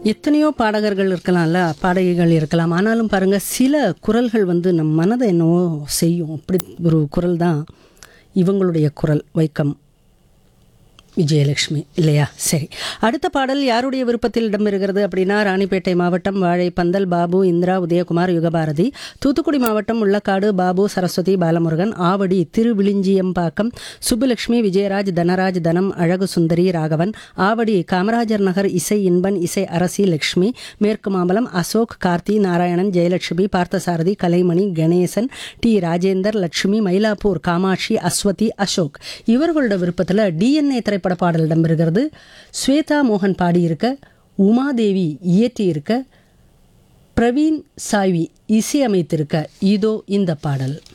எத்தனையோ பாடகர்கள் இருக்கலாம்ல பாடகிகள் இருக்கலாம் ஆனாலும் பாருங்க சில குரல்கள் வந்து நம் மனதை என்னவோ செய்யும் அப்படி ஒரு குரல் தான் இவங்களுடைய குரல் வைக்கம் விஜயலட்சுமி இல்லையா சரி அடுத்த பாடல் யாருடைய விருப்பத்தில் இடம்பெறுகிறது அப்படின்னா ராணிப்பேட்டை மாவட்டம் வாழைப்பந்தல் பாபு இந்திரா உதயகுமார் யுகபாரதி தூத்துக்குடி மாவட்டம் உள்ளக்காடு பாபு சரஸ்வதி பாலமுருகன் ஆவடி திருவிழிஞ்சியம்பாக்கம் சுப்புலட்சுமி விஜயராஜ் தனராஜ் தனம் அழகு சுந்தரி ராகவன் ஆவடி காமராஜர் நகர் இசை இன்பன் இசை அரசி லட்சுமி மேற்கு மாம்பலம் அசோக் கார்த்தி நாராயணன் ஜெயலட்சுமி பார்த்தசாரதி கலைமணி கணேசன் டி ராஜேந்தர் லட்சுமி மயிலாப்பூர் காமாட்சி அஸ்வதி அசோக் இவர்களோட விருப்பத்தில் டிஎன்ஏ திரைப்பட பாடல் இடம்பெறுகிறது ஸ்வேதா மோகன் பாடியிருக்க உமாதேவி இயற்றியிருக்க பிரவீன் சாய்வி இசையமைத்திருக்க இதோ இந்த பாடல்